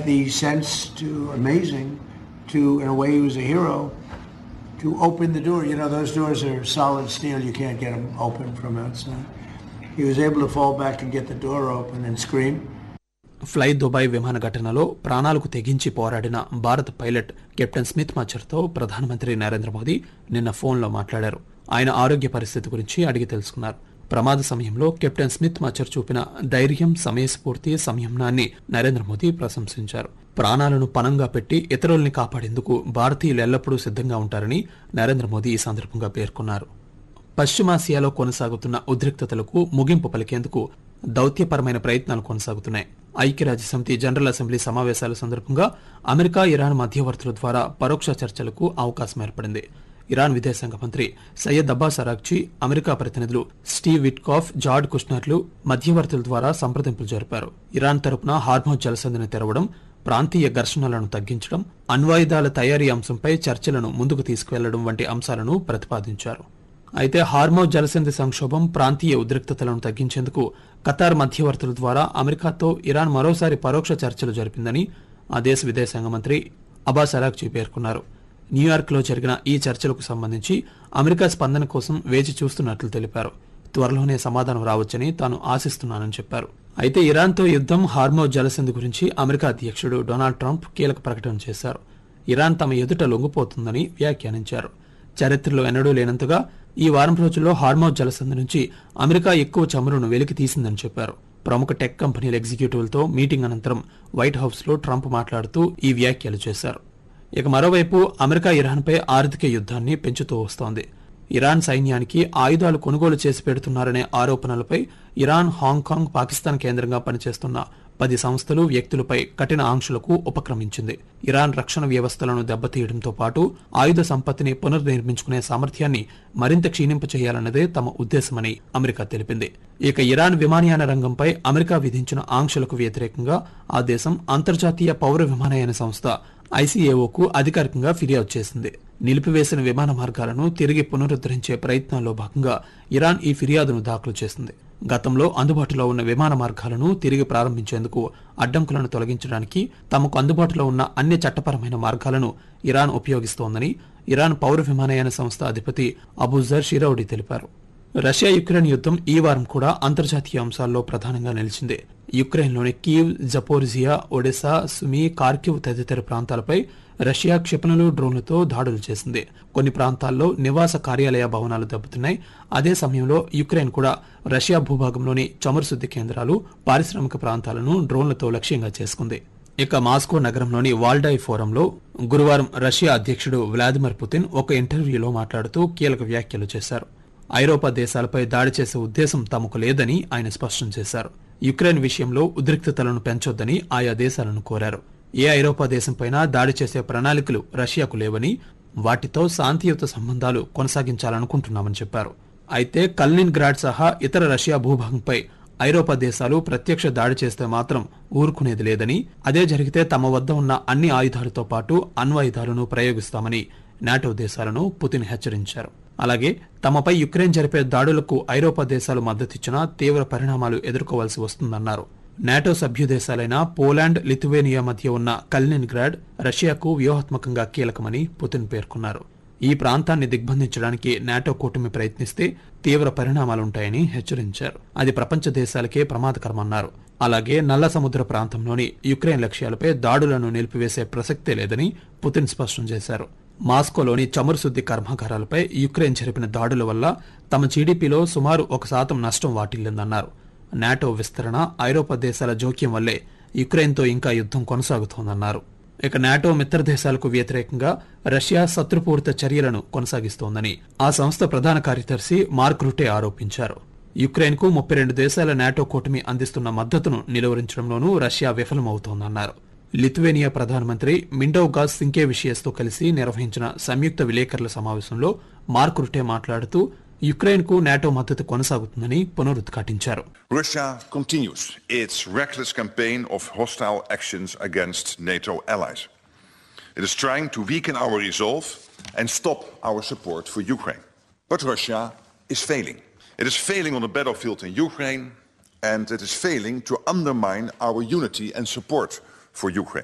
the sense to amazing to, in a way, he was a hero to open the door. You know, those doors are solid steel. You can't get them open from outside. He was able to fall back and get the door open and scream. Fly Dubai విమాన ఘటనలో ప్రాణాలకు తెగించి పోరాడిన భారత pilot captain Smith మచ్చర్తో ప్రధానమంత్రి నరేంద్ర మోదీ నిన్న ఫోన్లో మాట్లాడారు ఆయన ఆరోగ్య పరిస్థితి గురించి అడిగి తెలుసుకున్నారు ప్రమాద సమయంలో కెప్టెన్ స్మిత్ మచ్చర్ చూపిన ధైర్యం సమయస్ఫూర్తి సంయమనాన్ని నరేంద్ర మోదీ ప్రశంసించారు ప్రాణాలను పణంగా పెట్టి ఇతరుల్ని కాపాడేందుకు భారతీయులు ఎల్లప్పుడూ సిద్ధంగా ఉంటారని నరేంద్ర మోదీ ఈ సందర్భంగా పేర్కొన్నారు పశ్చిమాసియాలో కొనసాగుతున్న ఉద్రిక్తతలకు ముగింపు పలికేందుకు దౌత్యపరమైన ప్రయత్నాలు కొనసాగుతున్నాయి ఐక్యరాజ్య సమితి జనరల్ అసెంబ్లీ సమావేశాల సందర్భంగా అమెరికా ఇరాన్ మధ్యవర్తుల ద్వారా పరోక్ష చర్చలకు అవకాశం ఏర్పడింది ఇరాన్ విదేశాంగ మంత్రి సయ్యద్ అబ్బాస్ అరాక్చి అమెరికా ప్రతినిధులు స్టీవ్ విట్కాఫ్ జార్డ్ కుష్నర్లు మధ్యవర్తుల ద్వారా సంప్రదింపులు జరిపారు ఇరాన్ తరపున హార్మోజ్ జలసంధిని తెరవడం ప్రాంతీయ ఘర్షణలను తగ్గించడం అణ్వాయుధాల తయారీ అంశంపై చర్చలను ముందుకు తీసుకువెళ్లడం వంటి అంశాలను ప్రతిపాదించారు అయితే హార్మోజ్ జలసంధి సంక్షోభం ప్రాంతీయ ఉద్రిక్తతలను తగ్గించేందుకు ఖతార్ మధ్యవర్తుల ద్వారా అమెరికాతో ఇరాన్ మరోసారి పరోక్ష చర్చలు జరిపిందని ఆ దేశ విదేశాంగ మంత్రి అబాస్ అరాక్జీ పేర్కొన్నారు న్యూయార్క్లో జరిగిన ఈ చర్చలకు సంబంధించి అమెరికా స్పందన కోసం వేచి చూస్తున్నట్లు తెలిపారు త్వరలోనే సమాధానం రావచ్చని తాను ఆశిస్తున్నానని చెప్పారు అయితే ఇరాన్తో యుద్దం హార్మోజ్ జలసంధి గురించి అమెరికా అధ్యక్షుడు డొనాల్డ్ ట్రంప్ కీలక ప్రకటన చేశారు ఇరాన్ తమ ఎదుట లొంగిపోతుందని వ్యాఖ్యానించారు చరిత్రలో ఎన్నడూ లేనంతగా ఈ వారం రోజుల్లో హార్మోజ్ జలసంధి నుంచి అమెరికా ఎక్కువ చమురును వెలికి తీసిందని చెప్పారు ప్రముఖ టెక్ కంపెనీల ఎగ్జిక్యూటివ్లతో మీటింగ్ అనంతరం వైట్ హౌస్ లో ట్రంప్ మాట్లాడుతూ ఈ వ్యాఖ్యలు చేశారు ఇక మరోవైపు అమెరికా ఇరాన్పై ఆర్థిక యుద్ధాన్ని పెంచుతూ వస్తోంది ఇరాన్ సైన్యానికి ఆయుధాలు కొనుగోలు చేసి పెడుతున్నారనే ఆరోపణలపై ఇరాన్ హాంకాంగ్ పాకిస్తాన్ కేంద్రంగా పనిచేస్తున్న పది సంస్థలు వ్యక్తులపై కఠిన ఆంక్షలకు ఉపక్రమించింది ఇరాన్ రక్షణ వ్యవస్థలను దెబ్బతీయడంతో పాటు ఆయుధ సంపత్తిని పునర్నిర్మించుకునే సామర్థ్యాన్ని మరింత క్షీణింపచేయాలన్నదే తమ ఉద్దేశమని అమెరికా తెలిపింది ఇక ఇరాన్ విమానయాన రంగంపై అమెరికా విధించిన ఆంక్షలకు వ్యతిరేకంగా ఆ దేశం అంతర్జాతీయ పౌర విమానయాన సంస్థ ఐసీఏఓకు అధికారికంగా ఫిర్యాదు చేసింది నిలిపివేసిన విమాన మార్గాలను తిరిగి పునరుద్ధరించే ప్రయత్నాల్లో భాగంగా ఇరాన్ ఈ ఫిర్యాదును దాఖలు చేసింది గతంలో అందుబాటులో ఉన్న విమాన మార్గాలను తిరిగి ప్రారంభించేందుకు అడ్డంకులను తొలగించడానికి తమకు అందుబాటులో ఉన్న అన్ని చట్టపరమైన మార్గాలను ఇరాన్ ఉపయోగిస్తోందని ఇరాన్ పౌర విమానయాన సంస్థ అధిపతి అబూజర్ షిరౌడి తెలిపారు రష్యా యుక్రెయిన్ యుద్ధం ఈ వారం కూడా అంతర్జాతీయ అంశాల్లో ప్రధానంగా నిలిచింది యుక్రెయిన్లోని కీవ్ జపోర్జియా ఒడెసా సుమి కార్కివ్ తదితర ప్రాంతాలపై రష్యా క్షిపణులు డ్రోన్లతో దాడులు చేసింది కొన్ని ప్రాంతాల్లో నివాస కార్యాలయ భవనాలు దెబ్బతిన్నాయి అదే సమయంలో యుక్రెయిన్ కూడా రష్యా భూభాగంలోని చమురు శుద్ధి కేంద్రాలు పారిశ్రామిక ప్రాంతాలను డ్రోన్లతో లక్ష్యంగా చేసుకుంది ఇక మాస్కో నగరంలోని వాల్డాయ్ ఫోరంలో గురువారం రష్యా అధ్యక్షుడు వ్లాదిమిర్ పుతిన్ ఒక ఇంటర్వ్యూలో మాట్లాడుతూ కీలక వ్యాఖ్యలు చేశారు ఐరోపా దేశాలపై దాడి చేసే ఉద్దేశం తమకు లేదని ఆయన స్పష్టం చేశారు యుక్రెయిన్ విషయంలో ఉద్రిక్తతలను పెంచొద్దని ఆయా దేశాలను కోరారు ఏ ఐరోపా దేశంపైనా దాడి చేసే ప్రణాళికలు రష్యాకు లేవని వాటితో శాంతియుత సంబంధాలు కొనసాగించాలనుకుంటున్నామని చెప్పారు అయితే కల్నిన్ గ్రాడ్ సహా ఇతర రష్యా భూభాగంపై ఐరోపా దేశాలు ప్రత్యక్ష దాడి చేస్తే మాత్రం ఊరుకునేది లేదని అదే జరిగితే తమ వద్ద ఉన్న అన్ని ఆయుధాలతో పాటు అణ్వాయుధాలను ప్రయోగిస్తామని నాటో దేశాలను పుతిన్ హెచ్చరించారు అలాగే తమపై యుక్రెయిన్ జరిపే దాడులకు ఐరోపా దేశాలు మద్దతిచ్చినా తీవ్ర పరిణామాలు ఎదుర్కోవాల్సి వస్తుందన్నారు నాటో సభ్య దేశాలైన పోలాండ్ లిథువేనియా మధ్య ఉన్న కల్నిన్ గ్రాడ్ రష్యాకు వ్యూహాత్మకంగా కీలకమని పుతిన్ పేర్కొన్నారు ఈ ప్రాంతాన్ని దిగ్బంధించడానికి నాటో కూటమి ప్రయత్నిస్తే తీవ్ర పరిణామాలుంటాయని హెచ్చరించారు అది ప్రపంచ దేశాలకే ప్రమాదకరమన్నారు అలాగే నల్ల సముద్ర ప్రాంతంలోని యుక్రెయిన్ లక్ష్యాలపై దాడులను నిలిపివేసే ప్రసక్తే లేదని పుతిన్ స్పష్టం చేశారు మాస్కోలోని చమురు శుద్ధి కర్మాగారాలపై యుక్రెయిన్ జరిపిన దాడుల వల్ల తమ జీడీపీలో సుమారు ఒక శాతం నష్టం వాటిల్లిందన్నారు నాటో విస్తరణ ఐరోపా దేశాల జోక్యం వల్లే యుక్రెయిన్తో ఇంకా యుద్ధం కొనసాగుతోందన్నారు ఇక నాటో మిత్ర దేశాలకు వ్యతిరేకంగా రష్యా శత్రుపూరిత చర్యలను కొనసాగిస్తోందని ఆ సంస్థ ప్రధాన కార్యదర్శి మార్క్ రుటే ఆరోపించారు యుక్రెయిన్ కు ముప్పై రెండు దేశాల నాటో కూటమి అందిస్తున్న మద్దతును నిలువరించడంలోనూ రష్యా విఫలమవుతోందన్నారు లిథువేనియా ప్రధానమంత్రి మిండోగాస్ సింకేవిషియస్ తో కలిసి నిర్వహించిన సంయుక్త విలేకరుల సమావేశంలో మార్క్ రుటే మాట్లాడుతూ యుక్రెయిన్ కు నాటో మద్దతు కొనసాగుతుందని పునరుద్ఘాటించారు Russia continues its reckless campaign of hostile actions against NATO allies. It is trying to weaken our resolve and stop our support for Ukraine. But Russia is failing. It is failing on the battlefield in Ukraine and it is failing to undermine our unity and support for Ukraine.